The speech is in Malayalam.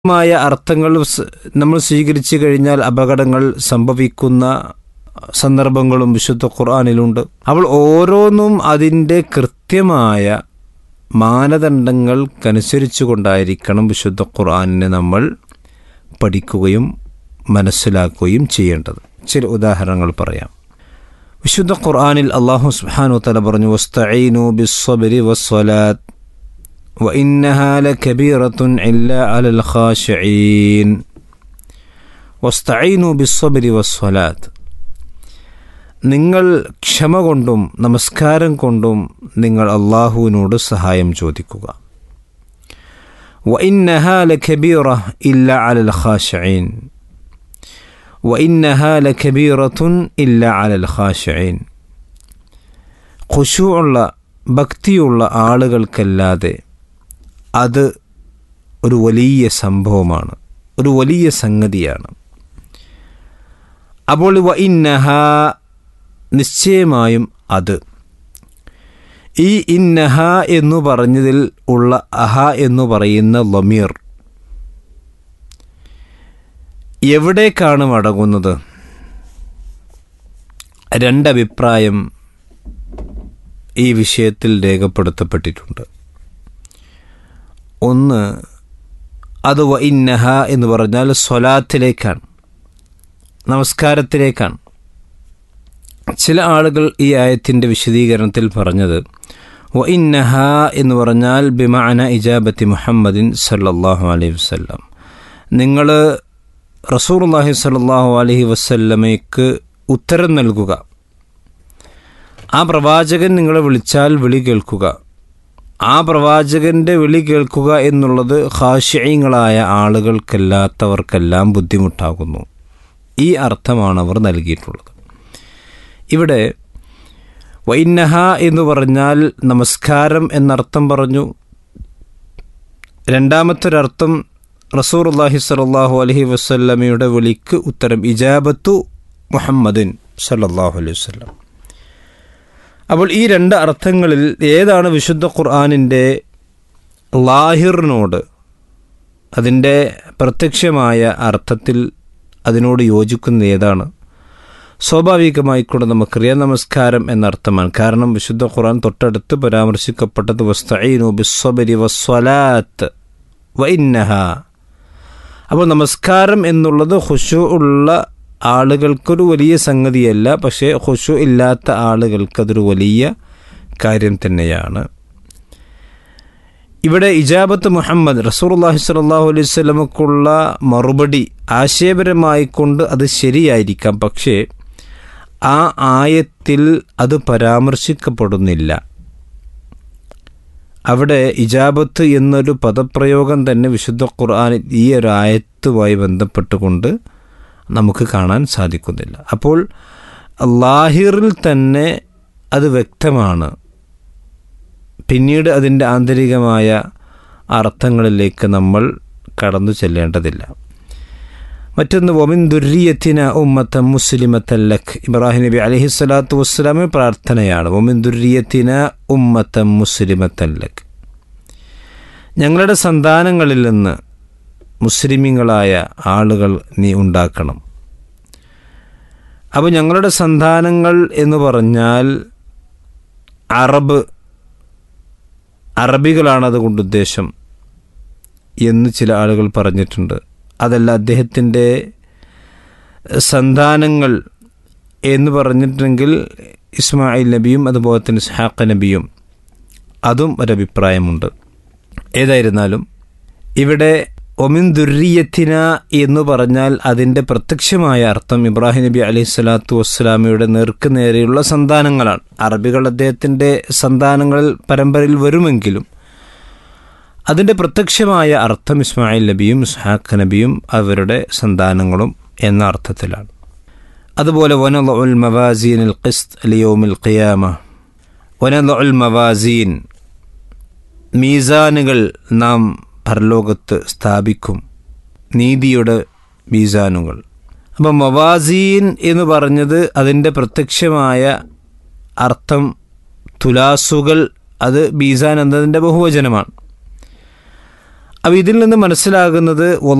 മായ അർത്ഥങ്ങൾ സ് നമ്മൾ സ്വീകരിച്ചു കഴിഞ്ഞാൽ അപകടങ്ങൾ സംഭവിക്കുന്ന സന്ദർഭങ്ങളും വിശുദ്ധ ഖുർആാനിലുണ്ട് അവൾ ഓരോന്നും അതിൻ്റെ കൃത്യമായ മാനദണ്ഡങ്ങൾക്കനുസരിച്ചു കൊണ്ടായിരിക്കണം വിശുദ്ധ ഖുർആാനിനെ നമ്മൾ പഠിക്കുകയും മനസ്സിലാക്കുകയും ചെയ്യേണ്ടത് ചില ഉദാഹരണങ്ങൾ പറയാം വിശുദ്ധ ഖുർആാനിൽ അള്ളാഹു സുബ്ഹാനു തല പറഞ്ഞു വസ്തഈനു ബിസ്സബ്രി വസ്സലാത്ത് وإنها لكبيرة إلا على الخاشعين واستعينوا بالصبر والصلاة നിങ്ങൾ ക്ഷമ കൊണ്ടും നമസ്കാരം കൊണ്ടും നിങ്ങൾ അള്ളാഹുവിനോട് സഹായം ചോദിക്കുക وإنها لكبيرة إلا على الخاشعين وإنها لكبيرة إلا على الخاشعين ഖുശൂള്ള ഭക്തിയുള്ള ആളുകൾക്കല്ലാതെ അത് ഒരു വലിയ സംഭവമാണ് ഒരു വലിയ സംഗതിയാണ് അപ്പോൾ വ ഇന്നഹ നിശ്ചയമായും അത് ഈ ഇന്നഹ എന്നു പറഞ്ഞതിൽ ഉള്ള അഹ എന്ന് പറയുന്ന ലമീർ എവിടേക്കാണ് മടങ്ങുന്നത് രണ്ടഭിപ്രായം ഈ വിഷയത്തിൽ രേഖപ്പെടുത്തപ്പെട്ടിട്ടുണ്ട് ഒന്ന് അത് വ ഇന്നഹ എന്ന് പറഞ്ഞാൽ സ്വലാത്തിലേക്കാണ് നമസ്കാരത്തിലേക്കാണ് ചില ആളുകൾ ഈ ആയത്തിൻ്റെ വിശദീകരണത്തിൽ പറഞ്ഞത് വ ഇന്നഹ എന്ന് പറഞ്ഞാൽ ബിമാന ഇജാബത്തി മുഹമ്മദിൻ സല്ലല്ലാഹു അലൈഹി വസ്ല്ലാം നിങ്ങൾ റസൂർല്ലാഹി സല്ലാഹു അലൈഹി വസ്ല്ലമയ്ക്ക് ഉത്തരം നൽകുക ആ പ്രവാചകൻ നിങ്ങളെ വിളിച്ചാൽ വിളി കേൾക്കുക ആ പ്രവാചകൻ്റെ വിളി കേൾക്കുക എന്നുള്ളത് ഹാഷ്യങ്ങളായ ആളുകൾക്കല്ലാത്തവർക്കെല്ലാം ബുദ്ധിമുട്ടാകുന്നു ഈ അർത്ഥമാണ് അവർ നൽകിയിട്ടുള്ളത് ഇവിടെ വൈനഹ എന്ന് പറഞ്ഞാൽ നമസ്കാരം എന്നർത്ഥം പറഞ്ഞു രണ്ടാമത്തൊരർത്ഥം റസൂർ അള്ളാഹി സലാഹു അലഹി വസ്ല്ലമയുടെ വിളിക്ക് ഉത്തരം ഇജാബത്തു മുഹമ്മദിൻ സല്ലാഹു അലൈഹി വസ്ലം അപ്പോൾ ഈ രണ്ട് അർത്ഥങ്ങളിൽ ഏതാണ് വിശുദ്ധ ഖുർആാനിൻ്റെ ലാഹിറിനോട് അതിൻ്റെ പ്രത്യക്ഷമായ അർത്ഥത്തിൽ അതിനോട് യോജിക്കുന്ന ഏതാണ് സ്വാഭാവികമായിക്കൊണ്ട് നമുക്കറിയാം നമസ്കാരം എന്നർത്ഥമാണ് കാരണം വിശുദ്ധ ഖുർആൻ തൊട്ടടുത്ത് പരാമർശിക്കപ്പെട്ടത് വസ്തഈനു ബിസ്വബരി വസ്വലാത്ത് വൈന്നഹ അപ്പോൾ നമസ്കാരം എന്നുള്ളത് ഹുഷു ഉള്ള ആളുകൾക്കൊരു വലിയ സംഗതിയല്ല പക്ഷേ ഹുഷു ഇല്ലാത്ത ആളുകൾക്കതൊരു വലിയ കാര്യം തന്നെയാണ് ഇവിടെ ഇജാബത്ത് മുഹമ്മദ് റസൂർല്ലാഹി സ്വല്ലല്ലാഹു അലൈഹി സ്വലമക്കുള്ള മറുപടി ആശയപരമായിക്കൊണ്ട് അത് ശരിയായിരിക്കാം പക്ഷേ ആ ആയത്തിൽ അത് പരാമർശിക്കപ്പെടുന്നില്ല അവിടെ ഇജാബത്ത് എന്നൊരു പദപ്രയോഗം തന്നെ വിശുദ്ധ ഖുർആൻ ഈ ഒരു ആയത്തുമായി ബന്ധപ്പെട്ടുകൊണ്ട് നമുക്ക് കാണാൻ സാധിക്കുന്നില്ല അപ്പോൾ ലാഹിറിൽ തന്നെ അത് വ്യക്തമാണ് പിന്നീട് അതിൻ്റെ ആന്തരികമായ അർത്ഥങ്ങളിലേക്ക് നമ്മൾ കടന്നു ചെല്ലേണ്ടതില്ല മറ്റൊന്ന് ഒമിൻ ദുര്യത്തിന ഉമ്മത്ത മുസ്ലിമത്തല്ലഖ് ഇബ്രാഹിം നബി അലഹി സ്വലാത്തു വസ്സലാമി പ്രാർത്ഥനയാണ് ഒമിൻ ദുര്യത്തിന ഉമ്മത്ത മുസ്ലിമത്തല്ലഖ് ഞങ്ങളുടെ സന്താനങ്ങളിൽ നിന്ന് മുസ്ലിമീങ്ങളായ ആളുകൾ നീ ഉണ്ടാക്കണം അപ്പോൾ ഞങ്ങളുടെ സന്താനങ്ങൾ എന്ന് പറഞ്ഞാൽ അറബ് അറബികളാണ് അതുകൊണ്ട് ഉദ്ദേശം എന്ന് ചില ആളുകൾ പറഞ്ഞിട്ടുണ്ട് അതല്ല അദ്ദേഹത്തിൻ്റെ സന്താനങ്ങൾ എന്ന് പറഞ്ഞിട്ടുണ്ടെങ്കിൽ ഇസ്മായിൽ നബിയും അതുപോലെ തന്നെ ഇസ്ഹാഖ് നബിയും അതും ഒരഭിപ്രായമുണ്ട് ഏതായിരുന്നാലും ഇവിടെ ഒമിൻ ദുര്യത്തിന എന്ന് പറഞ്ഞാൽ അതിൻ്റെ പ്രത്യക്ഷമായ അർത്ഥം ഇബ്രാഹിം നബി അലൈഹി സ്വലാത്തു വസ്സലാമയുടെ നേർക്ക് നേരെയുള്ള സന്താനങ്ങളാണ് അറബികൾ അദ്ദേഹത്തിൻ്റെ സന്താനങ്ങളിൽ പരമ്പരയിൽ വരുമെങ്കിലും അതിൻ്റെ പ്രത്യക്ഷമായ അർത്ഥം ഇസ്മായിൽ നബിയും ഇസ്ഹാഖ് നബിയും അവരുടെ സന്താനങ്ങളും എന്ന അർത്ഥത്തിലാണ് അതുപോലെ വനൽ മവാസീൻ അൽ ഖിസ്ത് ലിയോമിൽ ഖിയാമ വനൽ മവാസീൻ മീസാനുകൾ നാം പരലോകത്ത് സ്ഥാപിക്കും നീതിയുടെ മീസാനുകൾ അപ്പം മവാസീൻ എന്ന് പറഞ്ഞത് അതിൻ്റെ പ്രത്യക്ഷമായ അർത്ഥം തുലാസുകൾ അത് ബീസാൻ എന്നതിൻ്റെ ബഹുവചനമാണ് അപ്പോൾ ഇതിൽ നിന്ന് മനസ്സിലാകുന്നത്